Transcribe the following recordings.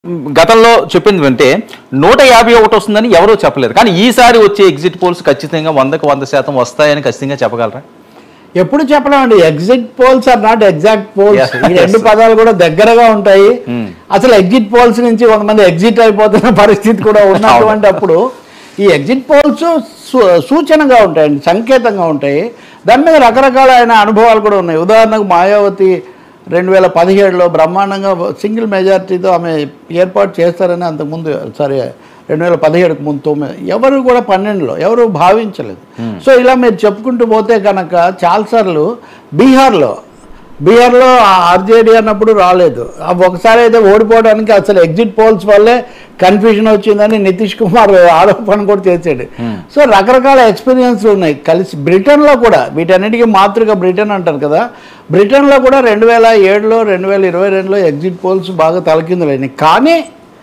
గతంలో చెప్పింది అంటే నూట యాభై ఒకటి వస్తుందని ఎవరూ చెప్పలేదు కానీ ఈసారి వచ్చే ఎగ్జిట్ పోల్స్ ఖచ్చితంగా వందకు వంద శాతం వస్తాయని ఖచ్చితంగా చెప్పగలరా ఎప్పుడు చెప్పలేమండి exit polls are not exact polls Yeah, ఈ రెండు yes. పదాలు కూడా దగ్గరగా ఉంటాయి Hmm. అసలు ఎగ్జిట్ పోల్స్ నుంచి కొంతమంది ఎగ్జిట్ అయిపోతున్న పరిస్థితి కూడా ఉన్నటువంటి అప్పుడు ఈ ఎగ్జిట్ పోల్స్ సూచనగా ఉంటాయండి సంకేతంగా ఉంటాయి దాని మీద రకరకాల ఆయన అనుభవాలు కూడా ఉన్నాయి ఉదాహరణకు మాయావతి రెండు వేల పదిహేడులో బ్రహ్మాండంగా సింగిల్ మెజారిటీతో ఆమె ఏర్పాటు చేస్తారని అంతకుముందు సరే రెండు వేల పదిహేడుకు ముందు తొమ్మిది ఎవరు కూడా పన్నెండులో ఎవరు భావించలేదు సో ఇలా మీరు చెప్పుకుంటూ పోతే కనుక చాలాసార్లు బీహార్లో బీహార్లో ఆర్జేడీ అన్నప్పుడు రాలేదు ఆ ఒకసారి అయితే ఓడిపోవడానికి అసలు ఎగ్జిట్ పోల్స్ వల్లే కన్ఫ్యూజన్ వచ్చిందని నితీష్ కుమార్ ఆరోపణ కూడా చేశాడు సో రకరకాల ఎక్స్పీరియన్స్ ఉన్నాయి కలిసి బ్రిటన్లో కూడా వీటన్నిటికీ మాతృగా బ్రిటన్ అంటారు కదా బ్రిటన్లో కూడా రెండు వేల ఏడులో రెండు వేల ఇరవై రెండులో ఎగ్జిట్ పోల్స్ బాగా తలకిందులైనాయి కానీ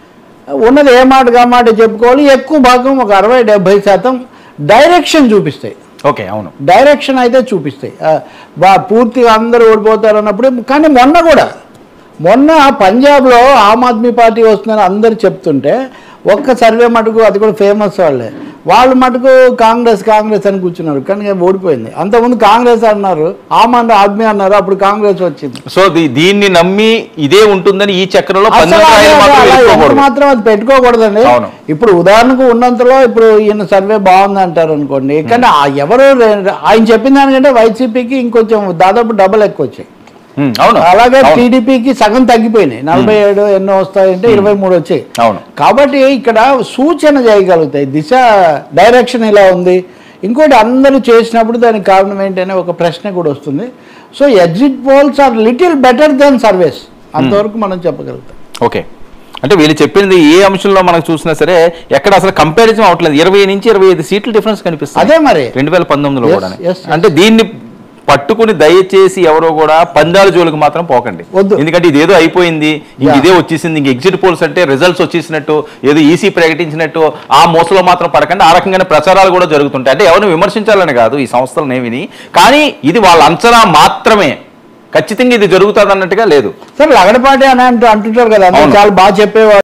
ఉన్నది ఏ మాట కా మాట చెప్పుకోవాలి ఎక్కువ భాగం ఒక అరవై డెబ్భై శాతం డైరెక్షన్ చూపిస్తాయి ఓకే అవును డైరెక్షన్ అయితే చూపిస్తాయి ఆ, బా పూర్తిగా అందరూ ఓడిపోతారు అన్నప్పుడు కానీ మొన్న కూడా మొన్న పంజాబ్లో ఆమ్ ఆద్మీ పార్టీ వస్తుందని అందరు చెప్తుంటే ఒక్క సర్వే మటుకు అది కూడా ఫేమస్ వాళ్ళే వాళ్ళు మటుకు కాంగ్రెస్ కాంగ్రెస్ అని కూర్చున్నారు కానీ ఓడిపోయింది అంతకుముందు కాంగ్రెస్ అన్నారు ఆమ్ ఆన్ ఆద్మీ అన్నారు అప్పుడు కాంగ్రెస్ వచ్చింది సో దీ- దీన్ని నమ్మి ఇదే ఉంటుందని ఈ చక్రంలో అసలు పంతొమ్మిది అదే రాయలు మాత్రం అలా ఎవరు వేసుకోకూడదు. మాత్రం అది పెట్టుకోకూడదండి అవును. ఇప్పుడు ఉదాహరణకు ఉన్నంతలో ఇప్పుడు ఈయన సర్వే బాగుంది అంటారు అనుకోండి కానీ ఆ ఎవరు రె- ఆయన చెప్పిన దానికంటే వైసీపీకి ఇంకొంచెం దాదాపు డబల్ ఎక్కువ వచ్చాయి ఉమ్, అవును అలాగే అవును. టీడీపీకి సగం తగ్గిపోయినాయి నలభై ఏడు ఎన్నో వస్తాయంటే ఇరవై మూడు వచ్చాయి అవును కాబట్టి ఇక్కడ సూచన చేయగలుగుతాయి దిశ డైరెక్షన్ ఇలా ఉంది ఇంకోటి అందరూ చేసినప్పుడు దానికి కారణం ఏంటనే ఒక ప్రశ్న కూడా వస్తుంది so exit polls are little better than surveys అంతవరకు మనం చెప్పగలుగుతాం ఓకే అంటే వీళ్ళు చెప్పింది ఏ అంశంలో మనకు చూసినా సరే ఎక్కడ అసలు కంపారిజన్ అవట్లేదు ఇరవై నుంచి ఇరవై ఐదు సీట్లు డిఫరెన్స్ కనిపిస్తుంది అదే మరి రెండు వేల పంతొమ్మిదిలో Yes, కూడా yes, yes. అంటే దీన్ని పట్టుకుని దయచేసి ఎవరో కూడా పందాల జోలికి మాత్రం పోకండి వద్దు. ఎందుకంటే ఇదేదో అయిపోయింది ఇంక Yeah. ఇదే వచ్చేసింది ఇంక ఎగ్జిట్ పోల్స్ అంటే రిజల్ట్స్ వచ్చేసినట్టు ఏదో ఈసీ ప్రకటించినట్టు ఆ మోసలో మాత్రం పడకండి ఆ రకంగానే ప్రచారాలు కూడా జరుగుతుంటాయి అంటే ఎవరిని విమర్శించాలని కాదు ఈ సంస్థలను ఏమిని కానీ ఇది వాళ్ళ అంచనా మాత్రమే ఖచ్చితంగా ఇది జరుగుతుంది అన్నట్టుగా లేదు సరే లగడపాటి అని అంటూ అంటుంటారు కదా అందరూ అవును. చాలా బాగా చెప్పేవారు